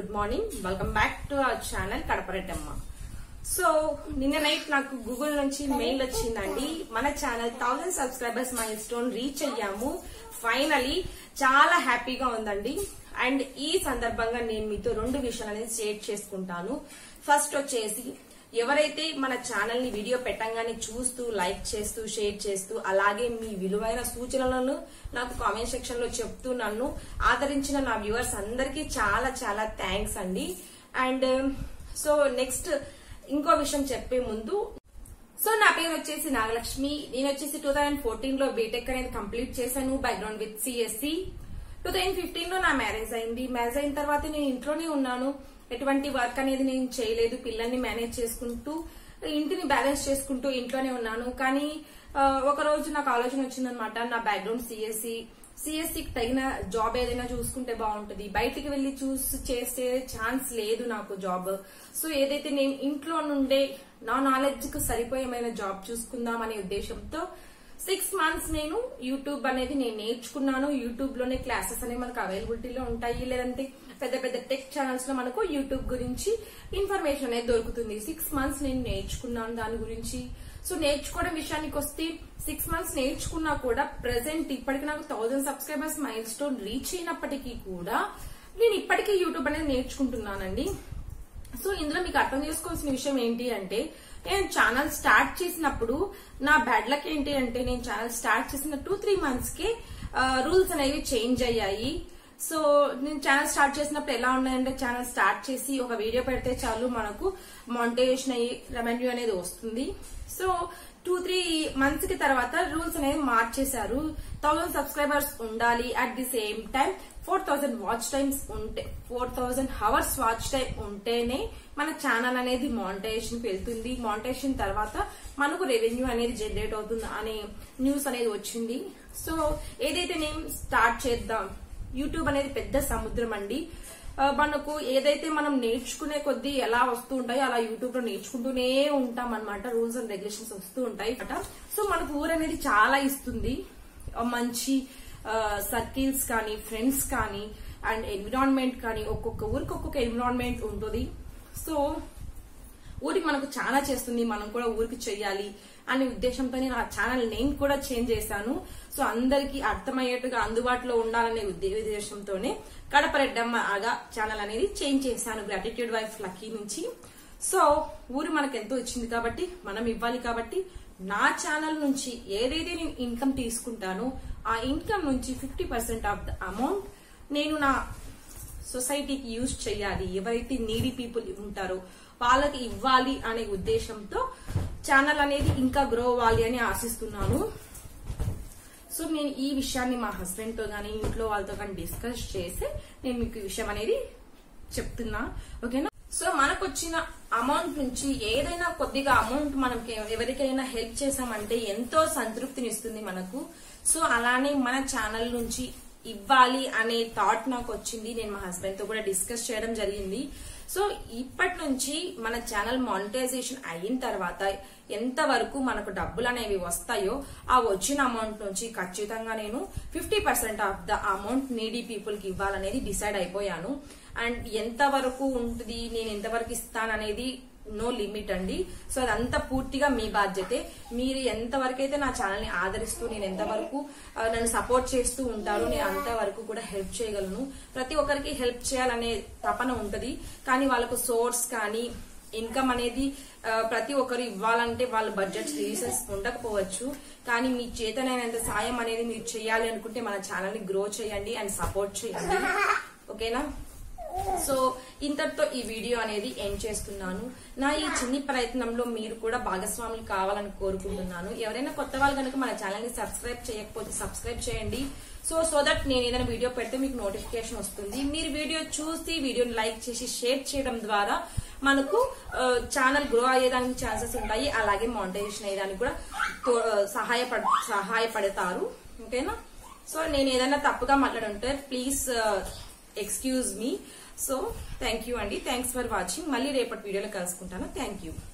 Good morning welcome back to our channel Kadapareddamma so నిన్న night నాకు Google నుంచి mail వచ్చిందండి మన channel thousand subscribers milestone reach అయ్యాము ఫైనలీ చాలా హ్యాపీగా ఉందండి అండ్ ఈ సందర్భంగా నేను మీతో రెండు విషయాలు అనేది షేర్ చేసుకుంటాను ఫస్ట్ వచ్చేసి ఎవరైతే మన ఛానల్ ని వీడియో పెట్టంగానే చూస్తూ లైక్ చేస్తూ షేర్ చేస్తూ అలాగే మీ విలువైన సూచనలను నాకు కామెంట్ సెక్షన్ లో చెప్తూ నన్ను ఆదరించిన నా వ్యూవర్స్ అందరికీ చాలా చాలా థ్యాంక్స్ అండి అండ్ సో నెక్స్ట్ ఇంకో విషయం చెప్పే ముందు సో నా పేరు వచ్చేసి నాగలక్ష్మి నేను వచ్చేసి టూ థౌజండ్ ఫోర్టీన్ లో బీటెక్ అనేది కంప్లీట్ చేశాను background with CSC two thousand fifteen లో నా మ్యారేజ్ అయింది మ్యారేజ్ అయిన తర్వాత నేను ఇంట్లోనే ఉన్నాను ఎటువంటి వర్క్ అనేది నేను చేయలేదు పిల్లల్ని మేనేజ్ చేసుకుంటూ ఇంటిని బ్యాలెన్స్ చేసుకుంటూ ఇంట్లోనే ఉన్నాను కానీ ఆ, ఒక రోజు నాకు ఆలోచన వచ్చిందనమాట నా బ్యాక్గ్రౌండ్ సిఎస్సి సిఎస్సికి తగిన జాబ్ ఏదైనా చూసుకుంటే బాగుంటది బయటికి వెళ్లి చూసి చేసే ఛాన్స్ లేదు నాకు జాబ్ సో ఏదైతే నేను ఇంట్లో నుండే నా నాలెడ్జ్ కు సరిపోయేమైన జాబ్ చూసుకుందాం అనే ఉద్దేశంతో సిక్స్ మంత్స్ నేను యూట్యూబ్ అనేది నేను నేర్చుకున్నాను యూట్యూబ్ లోనే క్లాసెస్ అనేవి మనకు అవైలబిలిటీలో ఉంటాయి లేదంటే పెద్ద పెద్ద టెక్ ఛానల్స్ లో మనకు యూట్యూబ్ గురించి ఇన్ఫర్మేషన్ అనేది దొరుకుతుంది సిక్స్ మంత్స్ నేను నేర్చుకున్నాను దాని గురించి సో నేర్చుకోవడం విషయానికి వస్తే సిక్స్ మంత్స్ నేర్చుకున్నా కూడా ప్రెసెంట్ ఇప్పటికి నాకు thousand subscribers milestone reach అయినప్పటికీ కూడా నేను ఇప్పటికీ యూట్యూబ్ అనేది నేర్చుకుంటున్నానండి సో ఇందులో మీకు అర్థం చేసుకోవాల్సిన విషయం ఏంటి అంటే నేను ఛానల్ స్టార్ట్ చేసినప్పుడు నా బ్యాడ్ లక్ ఏంటి అంటే నేను ఛానల్ స్టార్ట్ చేసిన టూ త్రీ మంత్స్ కి రూల్స్ అనేవి చేంజ్ అయ్యాయి సో నేను ఛానల్ స్టార్ట్ చేసినప్పుడు ఎలా ఉన్నాయంటే ఛానల్ స్టార్ట్ చేసి ఒక వీడియో పెడితే చాలు మనకు మాంటేషన్ అయ్యి రెవెన్యూ అనేది వస్తుంది సో టూ త్రీ మంత్స్ కి తర్వాత రూల్స్ అనేవి మార్చేశారు థౌసండ్ సబ్స్క్రైబర్స్ ఉండాలి at the same time four thousand watch times ఉంటే four thousand hours watch time ఉంటేనే మన ఛానల్ అనేది మానిటైజేషన్ వెళ్తుంది మానిటైజేషన్ తర్వాత మనకు రెవెన్యూ అనేది జనరేట్ అవుతుంది అనే న్యూస్ అనేది వచ్చింది సో ఏదైతే నేను స్టార్ట్ చేద్దాం యూట్యూబ్ అనేది పెద్ద సముద్రం అండి ఆ, మనకు ఏదైతే మనం నేర్చుకునే కొద్దీ ఎలా వస్తూ ఉంటాయో అలా యూట్యూబ్ లో నేర్చుకుంటూనే ఉంటాం అనమాట రూల్స్ అండ్ రెగ్యులేషన్స్ వస్తూ ఉంటాయి అన్నమాట. సో మనకు ఊరు అనేది చాలా ఇస్తుంది ఆ, మంచి సర్కిల్స్ కానీ ఫ్రెండ్స్ కానీ అండ్ ఎన్విరాన్మెంట్ కానీ ఒక్కొక్క ఊరికి ఒక్కొక్క ఎన్విరాన్మెంట్ ఉంటుంది సో ఊరికి మనకు చాలా చేస్తుంది మనం కూడా ఊరికి చెయ్యాలి అనే ఉద్దేశంతో నేను ఆ ఛానల్ నేను కూడా చేంజ్ చేశాను సో అందరికి అర్థమయ్యేట్టుగా అందుబాటులో ఉండాలనే ఉద్దే- ఉద్దేశంతోనే కడప రెడ్డమ్మ ఆగా ఛానల్ అనేది చేంజ్ చేశాను గ్రాటిట్యూడ్ వైఫ్ లక్కీ నుంచి సో ఊరు మనకు ఎంతో ఇచ్చింది కాబట్టి మనం ఇవ్వాలి కాబట్టి నా ఛానల్ నుంచి ఏదైతే నేను ఇన్కమ్ తీసుకుంటానో ఆ ఇన్కమ్ నుంచి fifty percent of the amount నేను నా సొసైటీకి యూజ్ చేయాలి ఎవరైతే నీడీ పీపుల్ ఉంటారో వాళ్ళకి ఇవ్వాలి అనే ఉద్దేశంతో ఛానల్ అనేది ఇంకా గ్రో అవ్వాలి అని ఆశిస్తున్నాను సో నేను ఈ విషయాన్ని మా హస్బెండ్ తో గానీ ఇంట్లో వాళ్ళతో కానీ డిస్కస్ చేసి నేను మీకు ఈ విషయం అనేది చెప్తున్నా ఓకేనా సో మనకు వచ్చిన అమౌంట్ నుంచి ఏదైనా కొద్దిగా అమౌంట్ మనకి ఎవరికైనా హెల్ప్ చేసామంటే ఎంతో సంతృప్తినిస్తుంది మనకు సో అలానే మన ఛానల్ నుంచి ఇవ్వాలి అనే థాట్ నాకు వచ్చింది నేను మా హస్బెండ్ తో కూడా డిస్కస్ చేయడం జరిగింది సో ఇప్పటి నుంచి మన ఛానల్ మానిటైజేషన్ అయిన తర్వాత ఎంత వరకు మనకు డబ్బులు అనేవి వస్తాయో ఆ వచ్చిన అమౌంట్ నుంచి ఖచ్చితంగా నేను fifty percent of the amount needy people కి ఇవ్వాలనేది డిసైడ్ అయిపోయాను అండ్ ఎంత వరకు ఉంటుంది నేను ఎంతవరకు ఇస్తాననేది నో లిమిట్ అండి సో అదంతా పూర్తిగా మీ బాధ్యతే మీరు ఎంతవరకు అయితే నా ఛానల్ ని ఆదరిస్తూ నేను ఎంతవరకు ఆ, నన్ను సపోర్ట్ చేస్తూ ఉంటారో నేను అంతవరకు కూడా హెల్ప్ చేయగలను ప్రతి ఒక్కరికి హెల్ప్ చేయాలనే తపన ఉంటది కానీ వాళ్ళకు సోర్స్ కానీ ఇన్కమ్ అనేది ఆ, ప్రతి ఒక్కరు ఇవ్వాలంటే వాళ్ళ బడ్జెట్ రీసెస్ ఉండకపోవచ్చు కానీ మీ చేతనైనంత సాయం అనేది మీరు చేయాలి అనుకుంటే మన ఛానల్ ని గ్రో చేయండి అండ్ సపోర్ట్ చేయండి ఓకేనా సో ఇంతటితో ఈ వీడియో అనేది ఎండ్ చేస్తున్నాను నా ఈ చిన్ని ప్రయత్నంలో మీరు కూడా భాగస్వాములు కావాలని కోరుకుంటున్నాను ఎవరైనా కొత్త వాళ్ళు కనుక మన ఛానల్ ని సబ్స్క్రైబ్ చేయకపోతే సబ్స్క్రైబ్ చేయండి సో సో దట్ నేను ఏదైనా వీడియో పెడితే మీకు నోటిఫికేషన్ వస్తుంది మీరు వీడియో చూసి వీడియోని లైక్ చేసి షేర్ చేయడం ద్వారా మనకు ఛానల్ గ్రో అయ్యేదానికి ఛాన్సెస్ ఉంటాయి అలాగే మానిటైజేషన్ అయ్యేదానికి కూడా తో- ఆ, సహాయపడ సహాయపడతారు ఓకేనా సో నేను ఏదైనా తప్పుగా మాట్లాడుంటే please excuse me so thank you అండి థ్యాంక్స్ ఫర్ వాచింగ్ మళ్ళీ రేపటి వీడియోలో కలుసుకుంటాను థ్యాంక్ యూ